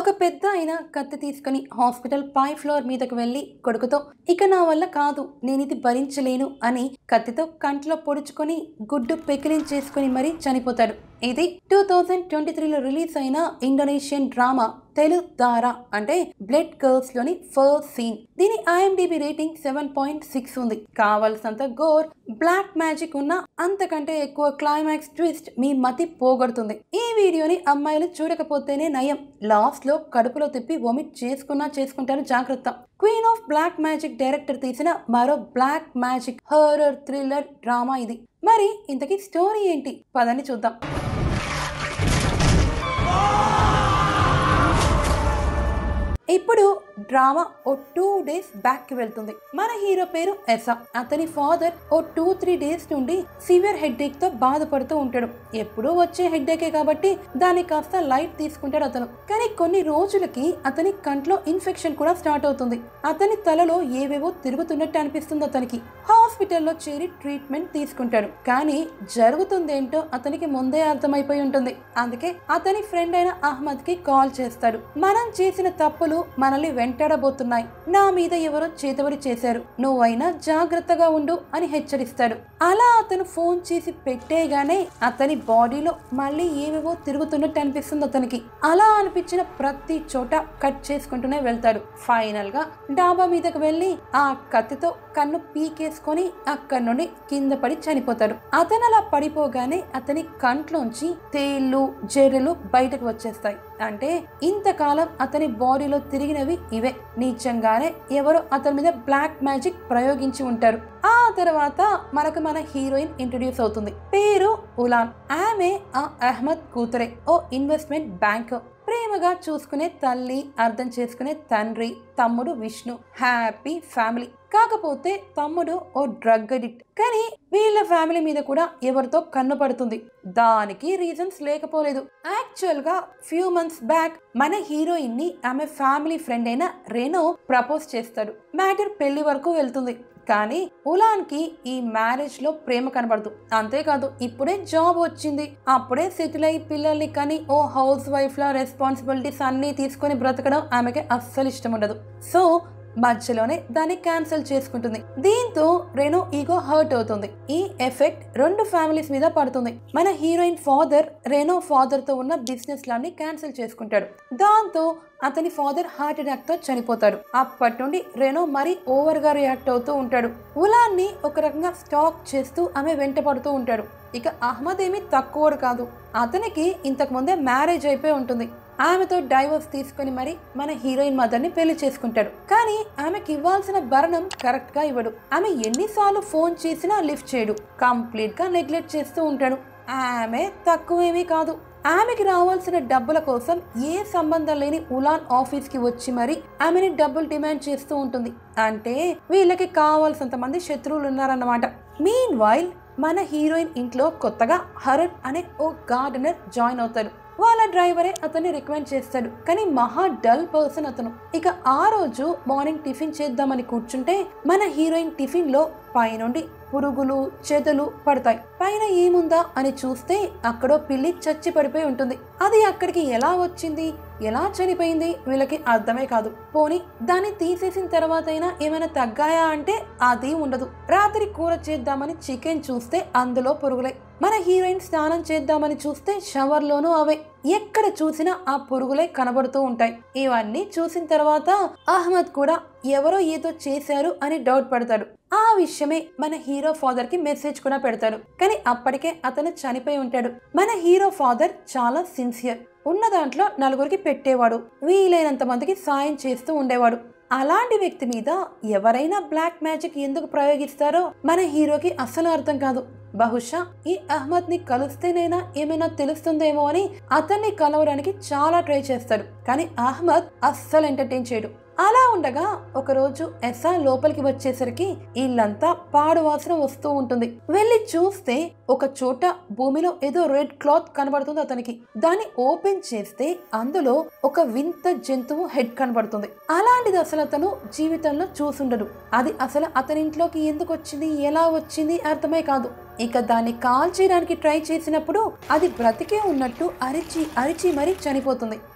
ఒక పెద్ద ఆయన కత్తి తీసుకుని హాస్పిటల్ పై ఫ్లోర్ మీదకు వెళ్ళి కొడుకుతో ఇక నా వల్ల కాదు నేను ఇది భరించలేను అని కత్తితో కంట్లో పొడుచుకొని గుడ్డు పెకిలించేసుకుని మరీ చనిపోతాడు ఇది టూ థౌజండ్ ట్వంటీ త్రీలో రిలీజ్ అయిన ఇండోనేషియన్ డ్రామా తెలుగు దారా అంటే బ్లడ్ గర్ల్స్ లోని ఫస్ట్ సీన్ దీని IMDb rating seven point six ఉంది కావలసినంత గోర్ బ్లాక్ మ్యాజిక్ ఉన్న అంతకంటే ఎక్కువ క్లైమాక్స్ ట్విస్ట్ మీ మతి పోగొడుతుంది ఈ వీడియోని అమ్మాయిలు చూడకపోతేనే నయం లాస్ట్ లో కడుపులో తిప్పి వొమిట్ చేసుకున్నా చేసుకుంటారు జాగ్రత్త queen of black magic director తీసిన మరో black magic horror thriller drama ఇది మరి ఇంతకీ స్టోరీ ఏంటి పదని చూద్దాం ఇప్పుడు డ్రామా ఓ టూ డేస్ బ్యాక్ కి వెళ్తుంది మన హీరో పేరు ఎసా అతని ఫాదర్ ఓ టూ త్రీ డేస్ నుండి సివియర్ హెడ్ఏక్ తో బాధపడుతూ ఉంటాడు ఎప్పుడూ వచ్చే హెడ్ఏకే కాబట్టి దాన్ని కాస్త లైట్ తీసుకుంటాడు అతను కానీ కొన్ని రోజులకి అతని కంట్లో ఇన్ఫెక్షన్ కూడా స్టార్ట్ అవుతుంది అతని తలలో ఏవేవో తిరుగుతున్నట్టు అనిపిస్తుంది అతనికి హాస్పిటల్లో చేరి ట్రీట్మెంట్ తీసుకుంటాడు కానీ జరుగుతుందేంటో అతనికి ముందే అర్థమైపోయి ఉంటుంది అందుకే అతని ఫ్రెండ్ అయిన అహ్మద్ కి కాల్ చేస్తాడు మనం చేసిన తప్పులు మనల్ని వెంటాడబోతున్నాయి నా మీద ఎవరో చేతబడి చేశారు నువ్వైనా జాగ్రత్తగా ఉండు అని హెచ్చరిస్తాడు అలా అతను ఫోన్ చేసి పెట్టేగానే అతని బాడీలో మళ్ళీ ఏవేవో తిరుగుతున్నట్టు అనిపిస్తుంది అతనికి అలా అనిపించిన ప్రతి చోట కట్ చేసుకుంటూనే వెళ్తాడు ఫైనల్ గా డాబా మీదకు వెళ్ళి ఆ కత్తితో కన్ను పీకేసుకొని అక్కడి నుండి కింద పడి చనిపోతాడు అతను అలా పడిపోగానే అతని కంట్లోంచి తేళ్లు జెర్రెలు బయటకు వచ్చేస్తాయి అంటే ఇంతకాలం అతని బాడీలో తిరిగినవి ఇవే నిజంగానే ఎవరో అతని మీద బ్లాక్ మ్యాజిక్ ప్రయోగించి ఉంటారు ఆ తర్వాత మనకు మన హీరోయిన్ ఇంట్రడ్యూస్ అవుతుంది పేరు ఉలాన్ ఆమె ఆ అహ్మద్ కూతురే ఓ ఇన్వెస్ట్మెంట్ బ్యాంక్ ప్రేమగా చూసుకునే తల్లి అర్థం చేసుకునే తండ్రి తమ్ముడు విష్ణు హ్యాపీ ఫ్యామిలీ కాకపోతే తమ్ముడు ఓ డ్రగ్ అడిక్ట్ కానీ వీళ్ళ ఫ్యామిలీ మీద కూడా ఎవరితో కన్ను పడుతుంది దానికి రీజన్స్ లేకపోలేదు యాక్చువల్ గా ఫ్యూ మంత్స్ బ్యాక్ మన హీరోయిన్ ని ఆమె ఫ్యామిలీ ఫ్రెండ్ అయిన రెనో ప్రపోజ్ చేస్తాడు మ్యాటర్ పెళ్లి వరకు వెళ్తుంది కానీ ఉలాన్ కి ఈ మ్యారేజ్ లో ప్రేమ కనబడదు అంతేకాదు ఇప్పుడే జాబ్ వచ్చింది అప్పుడే సెటిల్ అయి పిల్లల్ని కానీ ఓ హౌస్ వైఫ్ లా రెస్పాన్సిబిలిటీస్ అన్ని తీసుకొని బ్రతకడం ఆమెకి అస్సలు ఇష్టం ఉండదు సో మధ్యలోనే దాన్ని క్యాన్సిల్ చేసుకుంటుంది దీంతో రెనో ఈగో హర్ట్ అవుతుంది ఈ ఎఫెక్ట్ రెండు ఫ్యామిలీస్ మీద పడుతుంది మన హీరోయిన్ ఫాదర్ రెనో ఫాదర్ తో ఉన్న బిజినెస్ లాన్ని క్యాన్సిల్ చేసుకుంటాడు దాంతో అతని ఫాదర్ హార్ట్ అటాక్ తో చనిపోతాడు అప్పటి నుండి రెనో మరీ ఓవర్ గా రియాక్ట్ అవుతూ ఉంటాడు ఉలాన్ని ఒక రకంగా స్టాక్ చేస్తూ ఆమె వెంట పడుతూ ఉంటాడు ఇక అహ్మద్ ఏమీ తక్కువడు కాదు అతనికి ఇంతకు ముందే మ్యారేజ్ అయిపోయి ఉంటుంది ఆమెతో డైవర్స్ తీసుకుని మరి మన హీరోయిన్ మదర్ ని పెళ్లి చేసుకుంటాడు కానీ ఆమెకి ఇవ్వాల్సిన భరణం కరెక్ట్ గా ఇవ్వడు ఆమె ఎన్నిసార్లు ఫోన్ చేసినా లిఫ్ట్ చేయడు కంప్లీట్ గా నెగ్లెక్ట్ చేస్తూ ఉంటాడు ఆమె తక్కువేమీ కాదు ఆమెకి రావాల్సిన డబ్బుల కోసం ఏ సంబంధం లేని ఉలాన్ ఆఫీస్ కి వచ్చి మరి ఆమెని డబ్బులు డిమాండ్ చేస్తూ ఉంటుంది అంటే వీళ్ళకి కావాల్సినంత మంది శత్రువులు ఉన్నారన్నమాట మీన్ వైల్ మన హీరోయిన్ ఇంట్లో కొత్తగా హరత్ అనే ఓ గార్డెనర్ జాయిన్ అవుతాడు వాళ్ళ డ్రైవరే అతన్ని రికమెండ్ చేస్తాడు కానీ మహా డల్ పర్సన్ అతను ఇక ఆ రోజు మార్నింగ్ టిఫిన్ చేద్దామని కూర్చుంటే మన హీరోయిన్ టిఫిన్ లో పైనుండి పురుగులు చెదలు పడతాయి పైన ఏముందా అని చూస్తే అక్కడో పిల్లి చచ్చి పడిపోయి ఉంటుంది అది అక్కడికి ఎలా వచ్చింది ఎలా చనిపోయింది వీళ్ళకి అర్థమే కాదు పోని దాన్ని తీసేసిన తర్వాత అయినా ఏమైనా తగ్గాయా అంటే అది ఉండదు రాత్రి కూర చేద్దామని చికెన్ చూస్తే అందులో పురుగులే మన హీరోయిన్ స్నానం చేద్దామని చూస్తే షవర్లోనూ అవే ఎక్కడ చూసినా ఆ పురుగులే కనబడుతూ ఉంటాయి ఇవన్నీ చూసిన తర్వాత అహ్మద్ కూడా ఎవరో ఏదో చేశారు అని డౌట్ పడతాడు ఆ విషయమే మన హీరో ఫాదర్ కి మెసేజ్ కూడా పెడతాడు కానీ అప్పటికే అతను చనిపోయి ఉంటాడు మన హీరో ఫాదర్ చాలా సిన్సియర్ ఉన్న దాంట్లో నలుగురికి పెట్టేవాడు వీలైనంత మందికి సాయం చేస్తూ ఉండేవాడు అలాంటి వ్యక్తి మీద ఎవరైనా బ్లాక్ మ్యాజిక్ ఎందుకు ప్రయోగిస్తారో మన హీరోకి అస్సలు అర్థం కాదు బహుశా ఈ అహ్మద్ ని కలిస్తేనైనా ఏమైనా తెలుస్తుందేమో అని అతన్ని కలవడానికి చాలా ట్రై చేస్తాడు కానీ అహ్మద్ అస్సలు ఎంటర్టైన్ చేయడు అలా ఉండగా ఒకరోజు ఎస్ఆ లోపలికి వచ్చేసరికి ఇల్లంతా పాడు వాసన వస్తూ ఉంటుంది వెళ్ళి చూస్తే ఒక చోట భూమిలో ఏదో రెడ్ క్లాత్ కనబడుతుంది అతనికి దాన్ని ఓపెన్ చేస్తే అందులో ఒక వింత జంతువు హెడ్ కనబడుతుంది అలాంటిది అసలు అతను జీవితంలో చూసుండడు అది అసలు అతని ఇంట్లోకి ఎందుకు వచ్చింది ఎలా వచ్చింది అర్థమే కాదు ఇక దాన్ని కాల్ చేయడానికి ట్రై చేసినప్పుడు అది బ్రతికే ఉన్నట్టు అరిచి అరిచి మరీ చనిపోతుంది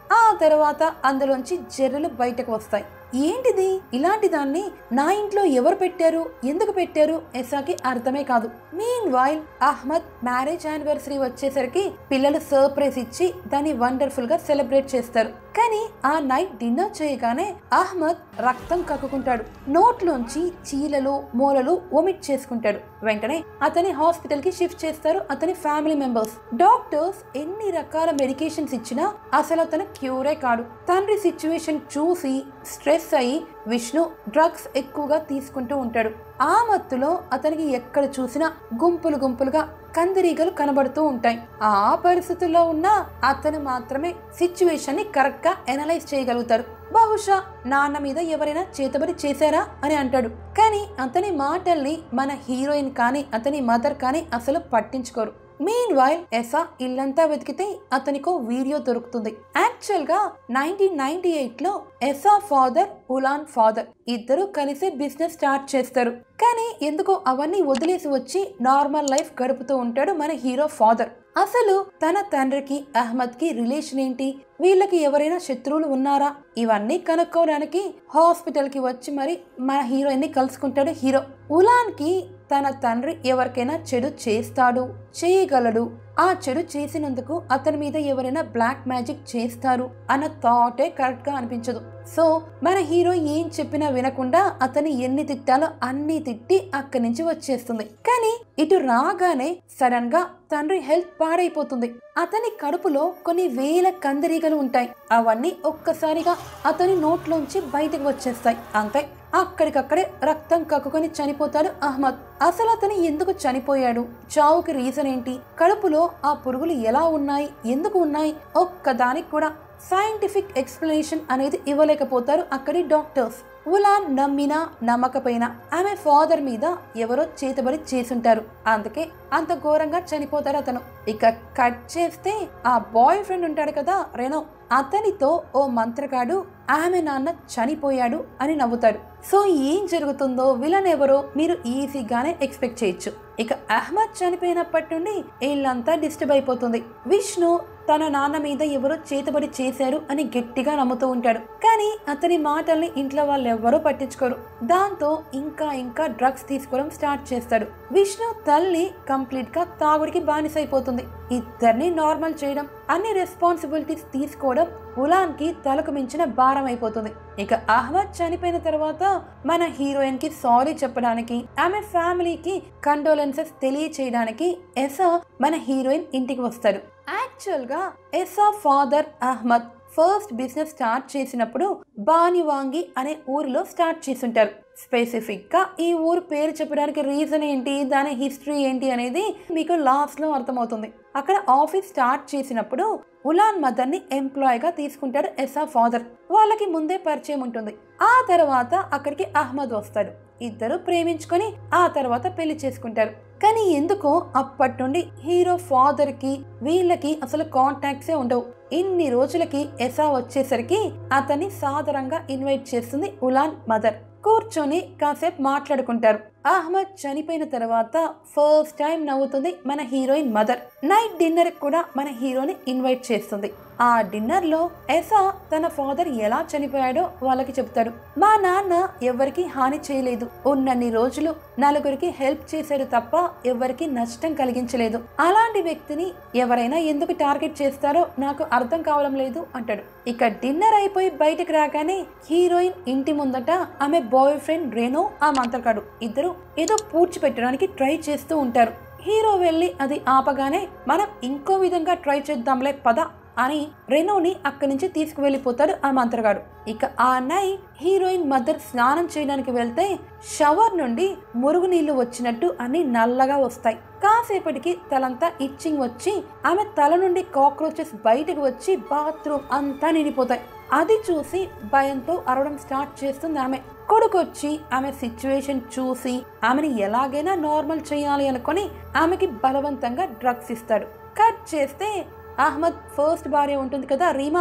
ఆ తర్వాత అందులోంచి జర్రెలు బయటకు వస్తాయి ఏంటిది ఇలాంటి దాన్ని నా ఇంట్లో ఎవరు పెట్టారు ఎందుకు పెట్టారు ఎసాకి అర్థమే కాదు meanwhile Ahmad marriage anniversary వచ్చేసరికి పిల్లలు సర్ప్రైజ్ ఇచ్చి దాన్ని వండర్ఫుల్ గా సెలబ్రేట్ చేస్తారు కానీ ఆ నైట్ డిన్నర్ చేయగానే అహ్మద్ రక్తం కక్కుకుంటాడు నోట్లోంచి చీలలు మూలలు ఒమిట్ చేసుకుంటాడు వెంటనే అతని హాస్పిటల్ కి షిఫ్ట్ చేస్తారు అతని ఫ్యామిలీ మెంబర్స్ డాక్టర్స్ ఎన్ని రకాల మెడికేషన్స్ ఇచ్చినా అసలు అతను క్యూరే కాడు తండ్రి సిచ్యువేషన్ చూసి స్ట్రెస్ అయి విష్ణు డ్రగ్స్ ఎక్కువగా తీసుకుంటూ ఉంటాడు ఆ మత్తులో అతనికి ఎక్కడ చూసినా గుంపులు గుంపులుగా కందిరీగలు కనబడుతూ ఉంటాయి ఆ పరిస్థితుల్లో ఉన్న అతను మాత్రమే సిచ్యువేషన్ ని కరెక్ట్ గా ఎనలైజ్ చేయగలుగుతారు బహుశా నాన్న మీద ఎవరైనా చేతబడి చేశారా అని అంటాడు కానీ అతని మాటల్ని మన హీరోయిన్ కానీ అతని మదర్ కానీ అసలు పట్టించుకోరు మీన్ వైల్ ఎసా ఇల్లంతా వెతికితే అతనికో వీడియో దొరుకుతుంది యాక్చువల్ గా నైన్టీన్ నైన్టీ ఎయిట్ లో ఎసా ఫాదర్ ఉలాన్ ఫాదర్ ఇద్దరు కలిసి బిజినెస్ స్టార్ట్ చేస్తారు కానీ ఎందుకో అవన్నీ వదిలేసి వచ్చి నార్మల్ లైఫ్ గడుపుతూ ఉంటాడు మన హీరో ఫాదర్ అసలు తన తండ్రికి అహ్మద్ కి రిలేషన్ ఏంటి వీళ్ళకి ఎవరైనా శత్రువులు ఉన్నారా ఇవన్నీ కనుక్కోవడానికి హాస్పిటల్ కి వచ్చి మరి మన హీరోయిన్ ని కలుసుకుంటాడు హీరో ఉలాన్ కి తన తండ్రి ఎవరికైనా చెడు చేస్తాడు చేయగలడు ఆ చెడు చేసినందుకు అతని మీద ఎవరైనా బ్లాక్ మ్యాజిక్ చేస్తారు అన్న థాటే కరెక్ట్ గా అనిపించదు సో మన హీరో ఏం చెప్పినా వినకుండా అతని ఎన్ని తిట్టాలో అన్ని తిట్టి అక్కడి నుంచి వచ్చేస్తుంది కానీ ఇటు రాగానే సడన్ గా తండ్రి హెల్త్ పాడైపోతుంది అతని కడుపులో కొన్ని వేల కందిరీగలు ఉంటాయి అవన్నీ ఒక్కసారిగా అతని నోట్లోంచి బయటకు వచ్చేస్తాయి అంతే అక్కడికక్కడే రక్తం కక్కుకొని చనిపోతాడు అహ్మద్ అసలు అతను ఎందుకు చనిపోయాడు చావుకి రీజన్ ఏంటి కడుపులో ఆ పురుగులు ఎలా ఉన్నాయి ఎందుకు ఉన్నాయి ఒక్కదానికి కూడా సైంటిఫిక్ ఎక్స్ప్లెనేషన్ అనేది ఇవ్వలేకపోతారు అక్కడి డాక్టర్స్ ఉలాన్ నమ్మినా నమ్మకపోయినా ఆమె ఫాదర్ మీద ఎవరో చేతబడి చేసుంటారు అందుకే అంత ఘోరంగా చనిపోతారు అతను ఇక కట్ చేస్తే ఆ బాయ్ ఫ్రెండ్ ఉంటాడు కదా రెనో అతనితో ఓ మంత్రగాడు ఆమె నాన్న చనిపోయాడు అని నవ్వుతాడు సో ఏం జరుగుతుందో విలన్ ఎవరో మీరు ఈజీగానే ఎక్స్పెక్ట్ చేయొచ్చు ఇక అహ్మద్ చనిపోయినప్పటి నుండి ఇల్లంతా డిస్టర్బ్ అయిపోతుంది విష్ణు తన నాన్న మీద ఎవరో చేతబడి చేశారు అని గట్టిగా నమ్ముతూ ఉంటాడు కానీ అతని మాటల్ని ఇంట్లో వాళ్ళు ఎవ్వరూ పట్టించుకోరు దాంతో ఇంకా ఇంకా డ్రగ్స్ తీసుకోవడం స్టార్ట్ చేస్తాడు విష్ణు తల్లి కంప్లీట్ గా తాగుడికి బానిసైపోతుంది ఇద్దరిని నార్మల్ చేయడం అన్ని రెస్పాన్సిబిలిటీస్ తీసుకోవడం ఉలాన్ కి తలకు మించిన భారం అయిపోతుంది ఇక అహ్మద్ చనిపోయిన తర్వాత మన హీరోయిన్ కి సారీ చెప్పడానికి ఆమె ఫ్యామిలీకి కండోలెన్సెస్ తెలియచేయడానికి ఎసా మన హీరోయిన్ ఇంటికి వస్తాడు యాక్చువల్ గా Esa father Ahmad first business start చేసినప్పుడు బానివాంగి అనే ఊరిలో స్టార్ట్ చేసుంటారు స్పెసిఫిక్ గా ఈ ఊరు పేరు చెప్పడానికి రీజన్ ఏంటి దాని హిస్టరీ ఏంటి అనేది మీకు లాస్ట్ లో అర్థమవుతుంది అక్కడ ఆఫీస్ స్టార్ట్ చేసినప్పుడు ఉలాన్ మదర్ ని ఎంప్లాయ్ గా తీసుకుంటాడు ఎసా ఫాదర్ వాళ్ళకి ముందే పరిచయం ఉంటుంది ఆ తర్వాత అక్కడికి అహ్మద్ వస్తాడు ఇద్దరు ప్రేమించుకొని ఆ తర్వాత పెళ్లి చేసుకుంటారు కానీ ఎందుకో అప్పటి నుండి హీరో ఫాదర్ కి వీళ్ళకి అసలు కాంటాక్ట్సే ఉండవు ఇన్ని రోజులకి ఎసా వచ్చేసరికి అతన్ని సాదరంగా ఇన్వైట్ చేస్తుంది ఉలాన్ మదర్ కూర్చొని కాసేపు మాట్లాడుకుంటారు అహ్మద్ చనిపోయిన తర్వాత ఫస్ట్ టైం నవ్వుతుంది మన హీరోయిన్ మదర్ నైట్ డిన్నర్ కూడా మన హీరోని ఇన్వైట్ చేస్తుంది ఆ డిన్నర్ లో ఎసా తన ఫాదర్ ఎలా చనిపోయాడో వాళ్ళకి చెప్తాడు మా నాన్న ఎవరికి హాని చేయలేదు ఉన్నన్ని రోజులు నలుగురికి హెల్ప్ చేశాడు తప్ప ఎవరికి నష్టం కలిగించలేదు అలాంటి వ్యక్తిని ఎవరైనా ఎందుకు టార్గెట్ చేస్తారో నాకు అర్థం కావడం లేదు అంటాడు ఇక డిన్నర్ అయిపోయి బయటకు రాగానే హీరోయిన్ ఇంటి ముందట ఆమె బాయ్ ఫ్రెండ్ రేనో ఆ మంత్రకాడు ఇద్దరు ఏదో పూడ్చి పెట్టడానికి ట్రై చేస్తూ ఉంటారు హీరో వెళ్ళి అది ఆపగానే మనం ఇంకో విధంగా ట్రై చేద్దాంలే పద అని రెనోని అక్కడి నుంచి తీసుకువెళ్ళిపోతాడు ఆ మంత్రగాడు ఇక ఆ నైట్ హీరోయిన్ మదర్ స్నానం చేయడానికి వెళ్తే షవర్ నుండి మురుగునీళ్లు వచ్చినట్టు అన్ని నల్లగా వస్తాయి కాసేపటికి తలంతా ఇచ్చింగ్ వచ్చి ఆమె తల నుండి కాక్రోచెస్ బయటకు వచ్చి బాత్రూమ్ అంతా నిండిపోతాయి అది చూసి భయంతో అరవడం స్టార్ట్ చేస్తుంది ఆమె కొడుకొచ్చి ఆమె సిచ్యువేషన్ చూసి ఆమెని ఎలాగైనా నార్మల్ చేయాలి అనుకొని ఆమెకి బలవంతంగా డ్రగ్స్ ఇస్తాడు కట్ చేస్తే అహ్మద్ ఫస్ట్ భార్య ఉంటుంది కదా రీమా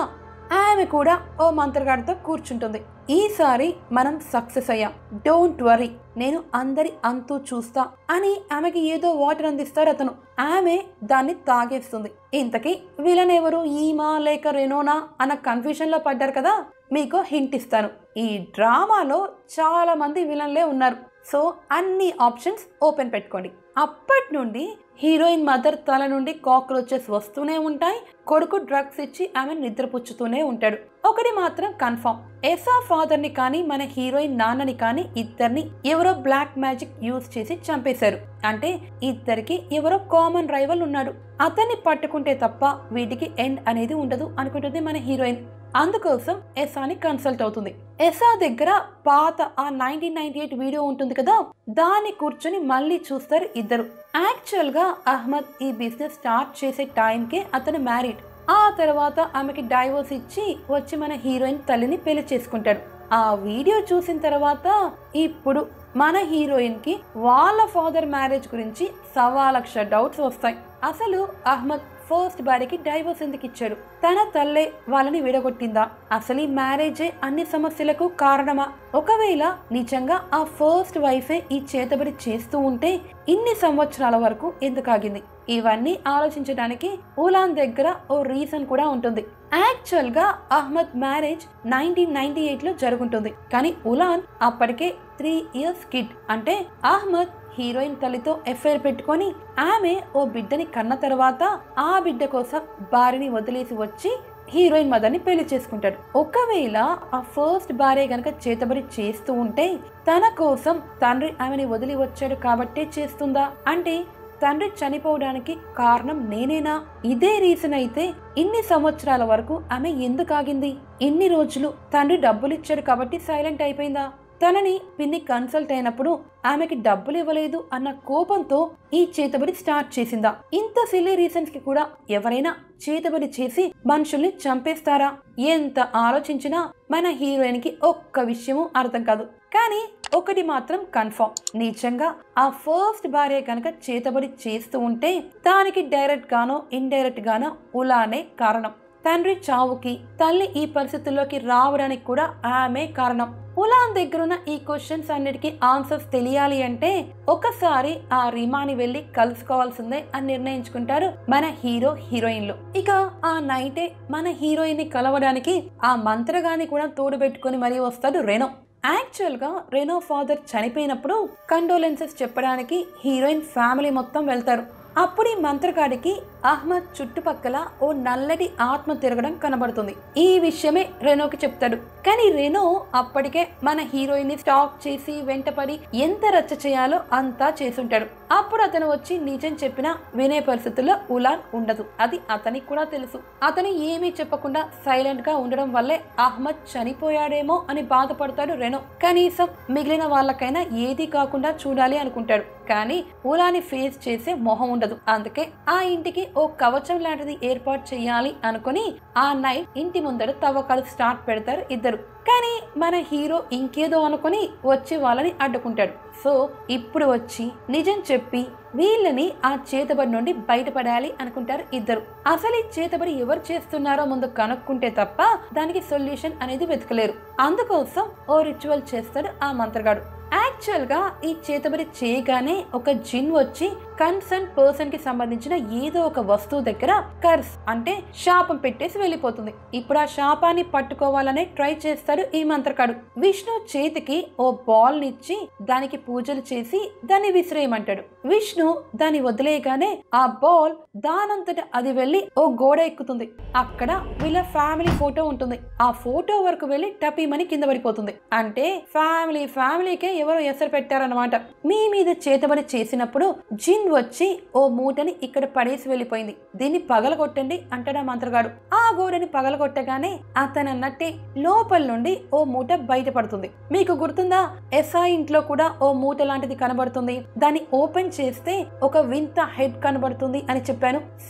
ఆమె కూడా ఓ మంత్రగాడితో కూర్చుంటుంది ఈసారి మనం సక్సెస్ అయ్యాం డోంట్ వరీ నేను అందరి అంతు చూస్తా అని ఆమెకి ఏదో వాటర్ అందిస్తారు అతను ఆమె దాన్ని తాగేస్తుంది ఇంతకీ విలన్ ఎవరు ఈమా లేక రెనోనా అన్న కన్ఫ్యూజన్ లో పడ్డారు కదా మీకు హింట్ ఇస్తాను ఈ డ్రామాలో చాలా మంది విలన్లే ఉన్నారు సో అన్ని ఆప్షన్స్ ఓపెన్ పెట్టుకోండి అప్పటి నుండి హీరోయిన్ మదర్ తల నుండి కాక్రోచెస్ వస్తూనే ఉంటాయి కొడుకు డ్రగ్స్ ఇచ్చి ఆమె నిద్రపుచ్చుతూనే ఉంటాడు ఒకటి మాత్రం కన్ఫర్మ్ ఎసా ఫాదర్ ని కానీ మన హీరోయిన్ నాన్నని కానీ ఇద్దరిని ఎవరో బ్లాక్ మ్యాజిక్ యూజ్ చేసి చంపేశారు అంటే ఇద్దరికి ఎవరో కామన్ రైవల్ ఉన్నాడు అతన్ని పట్టుకుంటే తప్ప వీటికి ఎండ్ అనేది ఉండదు అనుకుంటుంది మన హీరోయిన్ అందుకోసం ఎసాని కన్సల్ట్ అవుతుంది ఎసా దగ్గర పాత ఆ నైన్టీన్ నైన్టీ ఎయిట్ వీడియో ఉంటుంది కదా దాన్ని కూర్చొని మళ్ళీ చూస్తారు ఇద్దరు యాక్చువల్ గా అహ్మద్ ఈ బిజినెస్ స్టార్ట్ చేసే టైంకే అతను మ్యారీడ్ ఆ తర్వాత ఆమెకి డైవోర్స్ ఇచ్చి వచ్చి మన హీరోయిన్ తల్లిని పెళ్లి చేసుకుంటాడు ఆ వీడియో చూసిన తర్వాత ఇప్పుడు మన హీరోయిన్ కి వాళ్ళ ఫాదర్ మ్యారేజ్ గురించి సవా లక్ష డౌట్స్ వస్తాయి అసలు అహ్మద్ ఫస్ట్ భార్యకి డైవోర్స్ ఎందుకు ఇచ్చాడు తన తల్లే వాళ్ళని విడగొట్టిందా అసలు ఈ మ్యారేజే అన్ని సమస్యలకు కారణమా ఒకవేళ నిజంగా ఆ ఫస్ట్ వైఫే ఈ చేతబడి చేస్తూ ఉంటే ఇన్ని సంవత్సరాల వరకు ఎందుకు ఆగింది ఇవన్నీ ఆలోచించడానికి ఉలాన్ దగ్గర ఓ రీజన్ కూడా ఉంటుంది యాక్చువల్ గా Ahmad marriage nineteen ninety eight లో జరుగుంటుంది కానీ ఉలాన్ అప్పటికే త్రీ ఇయర్స్ కిడ్ అంటే అహ్మద్ హీరోయిన్ తల్లితో ఎఫ్ఐఆర్ పెట్టుకొని ఆమె ఓ బిడ్డని కన్న తర్వాత ఆ బిడ్డ కోసం భార్యని వదిలేసి వచ్చి హీరోయిన్ మదర్ని పెళ్లి చేసుకుంటాడు ఒకవేళ ఆ ఫస్ట్ భార్య గనక చేతబడి చేస్తూ ఉంటే తన కోసం తండ్రి ఆమెని వదిలి వచ్చాడు కాబట్టే చేస్తుందా అంటే తండ్రి చనిపోవడానికి కారణం నేనేనా ఇదే రీజన్ అయితే ఇన్ని సంవత్సరాల వరకు ఆమె ఎందుకు ఆగింది ఇన్ని రోజులు తండ్రి డబ్బులు ఇచ్చాడు కాబట్టి సైలెంట్ అయిపోయిందా తనని పిన్ని కన్సల్ట్ అయినప్పుడు ఆమెకి డబ్బులు ఇవ్వలేదు అన్న కోపంతో ఈ చేతబడి స్టార్ట్ చేసిందా ఇంత సిల్లీ రీజన్స్ కి కూడా ఎవరైనా చేతబడి చేసి మనుషుల్ని చంపేస్తారా ఎంత ఆలోచించినా మన హీరోయిన్ కి ఒక్క విషయము అర్థం కాదు కానీ ఒకటి మాత్రం కన్ఫర్మ్ నిజంగా ఆ ఫస్ట్ భార్య కనుక చేతబడి చేస్తూ ఉంటే దానికి డైరెక్ట్ గానో ఇండైరెక్ట్ గానో ఉలానే కారణం తండ్రి చావుకి తల్లి ఈ పరిస్థితుల్లోకి రావడానికి కూడా ఆమె కారణం ఉలాన్ దగ్గరున్న ఈ క్వశ్చన్స్ అన్నిటికీ ఆన్సర్స్ తెలియాలి అంటే ఒకసారి ఆ రీమాని వెళ్ళి కలుసుకోవాల్సిందే అని నిర్ణయించుకుంటారు మన హీరో హీరోయిన్లు ఇక ఆ నైటే మన హీరోయిన్ ని కలవడానికి ఆ మంత్రగాన్ని కూడా తోడు పెట్టుకుని మరీ వస్తాడు రెనో యాక్చువల్ గా రెనో ఫాదర్ చనిపోయినప్పుడు కండోలెన్సెస్ చెప్పడానికి హీరోయిన్ ఫ్యామిలీ మొత్తం వెళ్తారు అప్పుడు ఈ మంత్రగాడికి అహ్మద్ చుట్టుపక్కల ఓ నల్లటి ఆత్మ తిరగడం కనబడుతుంది ఈ విషయమే రెనోకి చెప్తాడు కానీ రెనో అప్పటికే మన హీరోయిన్ ని స్టాక్ చేసి వెంటపడి ఎంత రచ్చ చేయాలో అంతా చేసుంటాడు అప్పుడు అతను వచ్చి నిజం చెప్పినా వినే పరిస్థితుల్లో ఉలాన్ ఉండదు అది అతనికి కూడా తెలుసు అతను ఏమీ చెప్పకుండా సైలెంట్ గా ఉండడం వల్లే అహ్మద్ చనిపోయాడేమో అని బాధపడతాడు రెనో కనీసం మిగిలిన వాళ్ళకైనా ఏది కాకుండా చూడాలి అనుకుంటాడు కానీ ఉలాని ఫేస్ చేసే మొహం ఉండదు అందుకే ఆ ఇంటికి ఓ కవచం లాంటిది ఏర్పాటు చేయాలి అనుకుని ఆ నైట్ ఇంటి ముందర తవ్వకాలు స్టార్ట్ పెడతారు ఇద్దరు కానీ మన హీరో ఇంకేదో అనుకుని వచ్చి వాళ్ళని అడ్డుకుంటాడు సో ఇప్పుడు వచ్చి నిజం చెప్పి వీళ్ళని ఆ చేతబడి నుండి బయటపడాలి అనుకుంటారు ఇద్దరు అసలు ఈ చేతబడి ఎవరు చేస్తున్నారో ముందు కనుక్కుంటే తప్ప దానికి సొల్యూషన్ అనేది వెతకలేరు అందుకోసం ఓ రిచువల్ చేస్తాడు ఆ మంత్రగాడు యాక్చువల్ గా ఈ చేతబడి చేయగానే ఒక జిన్ వచ్చి కన్సర్న్ పర్సన్ కి సంబంధించిన ఏదో ఒక వస్తువు దగ్గర కర్స్ అంటే శాపం పెట్టేసి వెళ్ళిపోతుంది ఇప్పుడు ఆ శాపాన్ని పట్టుకోవాలనే ట్రై చేస్తాడు ఈ మంత్రకాడు విష్ణు చేతికి ఓ బాల్ నిచ్చి దానికి పూజలు చేసి దాన్ని విసిరేయమంటాడు విష్ణు దాన్ని వదిలేయగానే ఆ బాల్ దానంతట అది వెళ్ళి ఓ గోడ ఎక్కుతుంది అక్కడ వీళ్ళ ఫ్యామిలీ ఫోటో ఉంటుంది ఆ ఫోటో వరకు వెళ్ళి టపీమని కింద పడిపోతుంది అంటే ఫ్యామిలీ ఫ్యామిలీకే ఎవరో ఎసరు పెట్టారన్నమాట మీ మీద చేతబడి చేసినప్పుడు జిన్ వచ్చి ఓ మూటని ఇక్కడ పడేసి వెళ్ళిపోయింది దీన్ని పగలగొట్టండి అంటాడు ఆ మంత్రగాడు ఆ గోడని పగలగొట్టగానే అతను అన్నట్టే లోపల నుండి ఓ మూట బయటపడుతుంది మీకు గుర్తుందా ఎస్ఐ ఇంట్లో కూడా ఓ మూట లాంటిది కనబడుతుంది దాన్ని ఓపెన్ చేస్తే ఒక వింత హెడ్ కనబడుతుంది అని చెప్పాను సేమ్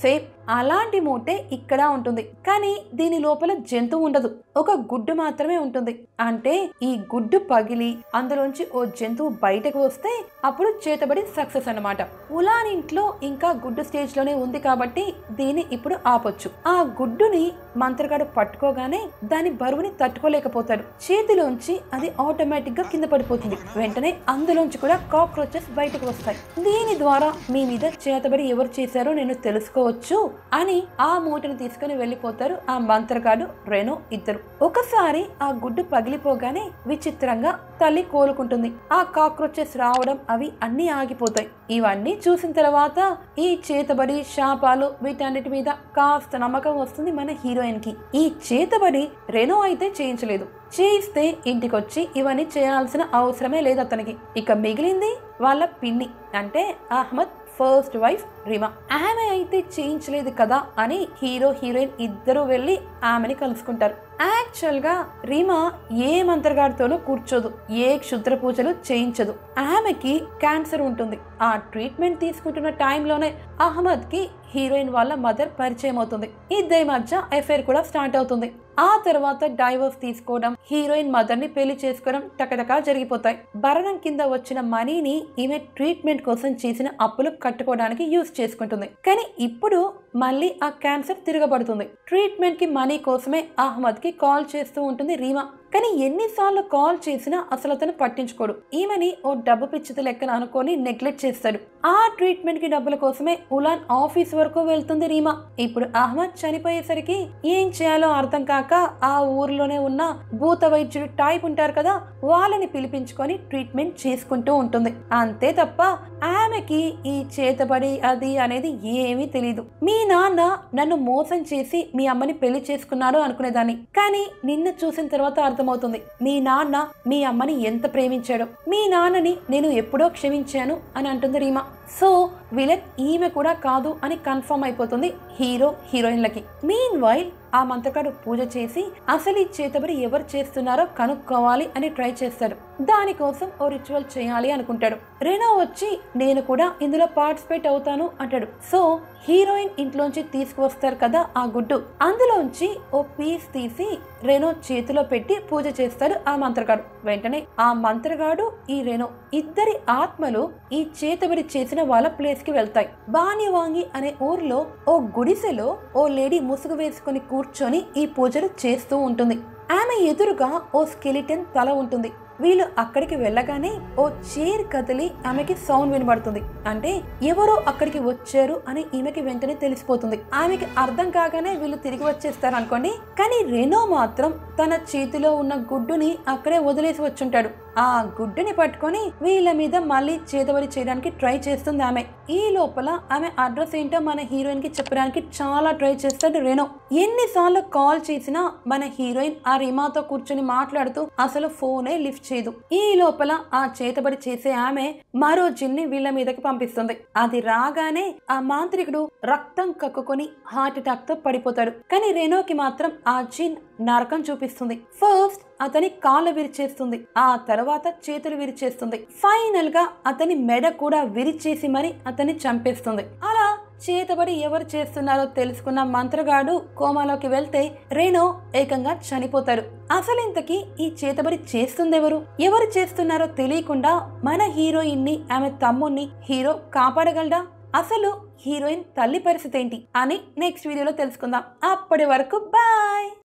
అలాంటి మూటే ఇక్కడ ఉంటుంది కానీ దీని లోపల జంతువు ఉండదు ఒక గుడ్డు మాత్రమే ఉంటుంది అంటే ఈ గుడ్డు పగిలి అందులోంచి ఓ జంతువు బయటకు వస్తే అప్పుడు చేతబడి సక్సెస్ అన్నమాట ఉలాన్ ఇంట్లో ఇంకా గుడ్డు స్టేజ్ లోనే ఉంది కాబట్టి దీన్ని ఇప్పుడు ఆపొచ్చు ఆ గుడ్డుని మంత్రగాడు పట్టుకోగానే దాని బరువుని తట్టుకోలేకపోతాడు చేతిలోంచి అది ఆటోమేటిక్ గా కింద పడిపోతుంది వెంటనే అందులోంచి కూడా కాక్రోచెస్ బయటకు వస్తాయి దీని ద్వారా మీ మీద చేతబడి ఎవరు చేశారో నేను తెలుసుకోవచ్చు అని ఆ మూటను తీసుకుని వెళ్ళిపోతారు ఆ మంత్రగాడు రెనో ఇద్దరు ఒకసారి ఆ గుడ్డు పగిలిపోగానే విచిత్రంగా తల్లి కోలుకుంటుంది ఆ కాక్రోచెస్ రావడం అవి అన్ని ఆగిపోతాయి ఇవన్నీ చూసిన తర్వాత ఈ చేతబడి శాపాలు వీటన్నిటి మీద కాస్త నమ్మకం వస్తుంది మన హీరోయిన్ కి ఈ చేతబడి రెనో అయితే చేయించలేదు చేయిస్తే ఇంటికొచ్చి ఇవన్నీ చేయాల్సిన అవసరమే లేదు అతనికి ఇక మిగిలింది వాళ్ళ పిన్ని అంటే అహ్మద్ ఫస్ట్ వైఫ్ రిమా ఆమె అయితే చేయించలేదు కదా అని హీరో హీరోయిన్ ఇద్దరు వెళ్ళి ఆమెని కలుసుకుంటారు యాక్చువల్ గా రీమా ఏ మంత్రగాడితోనూ కూర్చోదు ఏ క్షుద్ర పూజలు చేయించదు ఆమెకి క్యాన్సర్ ఉంటుంది ఆ ట్రీట్మెంట్ తీసుకుంటున్న టైంలోనే అహ్మద్ కి హీరోయిన్ వాళ్ళ మదర్ పరిచయం అవుతుంది ఇద్దరి మధ్య ఎఫైర్ కూడా స్టార్ట్ అవుతుంది ఆ తర్వాత డైవర్స్ తీసుకోవడం హీరోయిన్ మదర్ ని పెళ్లి చేసుకోవడం టకటకా జరిగిపోతాయి భరణం కింద వచ్చిన మనీని ఈమె ట్రీట్మెంట్ కోసం చేసిన అప్పులు కట్టుకోవడానికి యూజ్ చేసుకుంటుంది కానీ ఇప్పుడు మళ్ళీ ఆ క్యాన్సర్ తిరగబడుతుంది ట్రీట్మెంట్ కి మనీ కోసమే అహ్మద్ కి కాల్ చేస్తూ ఉంటుంది రీమా కానీ ఎన్నిసార్లు కాల్ చేసినా అసలు అతను పట్టించుకోడు ఈమెని ఓ డబ్బు పిచ్చిత లెక్కన అనుకొని నెగ్లెక్ట్ చేస్తాడు ఆ ట్రీట్మెంట్ కి డబ్బుల కోసమే ఉలాన్ ఆఫీస్ వరకు వెళ్తుంది రీమా ఇప్పుడు అహ్మద్ చనిపోయేసరికి ఏం చేయాలో అర్థం కాక ఆ ఊర్లోనే ఉన్న భూత వైద్యుడు టైప్ ఉంటారు కదా వాళ్ళని పిలిపించుకొని ట్రీట్మెంట్ చేసుకుంటూ ఉంటుంది అంతే తప్ప ఆమెకి ఈ చేతబడి అది అనేది ఏమీ తెలియదు మీ నాన్న నన్ను మోసం చేసి మీ అమ్మని పెళ్లి చేసుకున్నాడు అనుకునేదాన్ని కానీ నిన్ను చూసిన తర్వాత అర్థమవుతుంది మీ నాన్న మీ అమ్మని ఎంత ప్రేమించాడో మీ నాన్నని నేను ఎప్పుడో క్షమించాను అని అంటుంది రీమా సో విలన్ ఈమె కూడా కాదు అని కన్ఫర్మ్ అయిపోతుంది హీరో హీరోయిన్లకి మీన్ వైల్ ఆ మంత్రగాడు పూజ చేసి అసలు ఈ చేతబడి ఎవరు చేస్తున్నారో కనుక్కోవాలి అని ట్రై చేస్తాడు దానికోసం ఓ రిచువల్ చేయాలి అనుకుంటాడు రెనో వచ్చి నేను కూడా ఇందులో పార్టిసిపేట్ అవుతాను అంటాడు సో హీరోయిన్ ఇంట్లోంచి తీసుకువస్తారు కదా ఆ గుడ్డు అందులోంచి ఓ పీస్ తీసి రెనో చేతిలో పెట్టి పూజ చేస్తాడు ఆ మంత్రగాడు వెంటనే ఆ మంత్రగాడు ఈ రెనో ఇద్దరి ఆత్మలు ఈ చేతబడి చేసిన వాళ్ళ ప్లేస్ కి వెళ్తాయి బానివాంగి అనే ఊర్లో ఓ గుడిసెలో ఓ లేడీ ముసుగు వేసుకుని కూర్చొని ఈ పూజలు చేస్తూ ఉంటుంది ఆమె ఎదురుగా ఓ స్కెలిటన్ తల ఉంటుంది వీళ్ళు అక్కడికి వెళ్ళగానే ఓ చైర్ కదిలి ఆమెకి సౌండ్ వినబడుతుంది అంటే ఎవరో అక్కడికి వచ్చారు అని ఈమెకి వెంటనే తెలిసిపోతుంది ఆమెకి అర్థం కాగానే వీళ్ళు తిరిగి వచ్చేస్తారు అనుకోండి కానీ రెనో మాత్రం తన చేతిలో ఉన్న గుడ్డుని అక్కడే వదిలేసి వచ్చుంటాడు ఆ గుడ్డుని పట్టుకొని వీళ్ళ మీద మళ్ళీ చేతబడి చేయడానికి ట్రై చేస్తుంది ఆమె ఈ లోపల ఆమె అడ్రస్ ఏంటో మన హీరోయిన్ కి చెప్పడానికి చాలా ట్రై చేస్తాడు రెనో ఎన్నిసార్లు కాల్ చేసినా మన హీరోయిన్ ఆ రిమాతో కూర్చొని మాట్లాడుతూ అసలు ఫోనే లిఫ్ట్ చేయదు ఈ లోపల ఆ చేతబడి చేసే ఆమె మరో జిన్ని వీళ్ళ మీదకి పంపిస్తుంది అది రాగానే ఆ మాంత్రికుడు రక్తం కక్కుకొని హార్ట్ అటాక్ తో పడిపోతాడు కానీ రెనోకి మాత్రం ఆ జిన్ నరకం చూపిస్తుంది ఫస్ట్ అతని కాళ్ళు విరిచేస్తుంది ఆ తర్వాత చేతులు విరిచేస్తుంది ఫైనల్ గా అతని మెడ కూడా విరిచేసి మరి అతన్ని చంపేస్తుంది అలా చేతబడి ఎవరు చేస్తున్నారో తెలుసుకున్న మంత్రగాడు కోమాలోకి వెళ్తే రేణో ఏకంగా చనిపోతారు అసలు ఇంతకీ ఈ చేతబడి చేస్తుందెవరు ఎవరు చేస్తున్నారో తెలియకుండా మన హీరోయిన్ ని ఆమె తమ్ముణ్ణి హీరో కాపాడగలడా అసలు హీరోయిన్ తల్లి పరిస్థితి ఏంటి అని నెక్స్ట్ వీడియోలో తెలుసుకుందాం అప్పటి వరకు బాయ్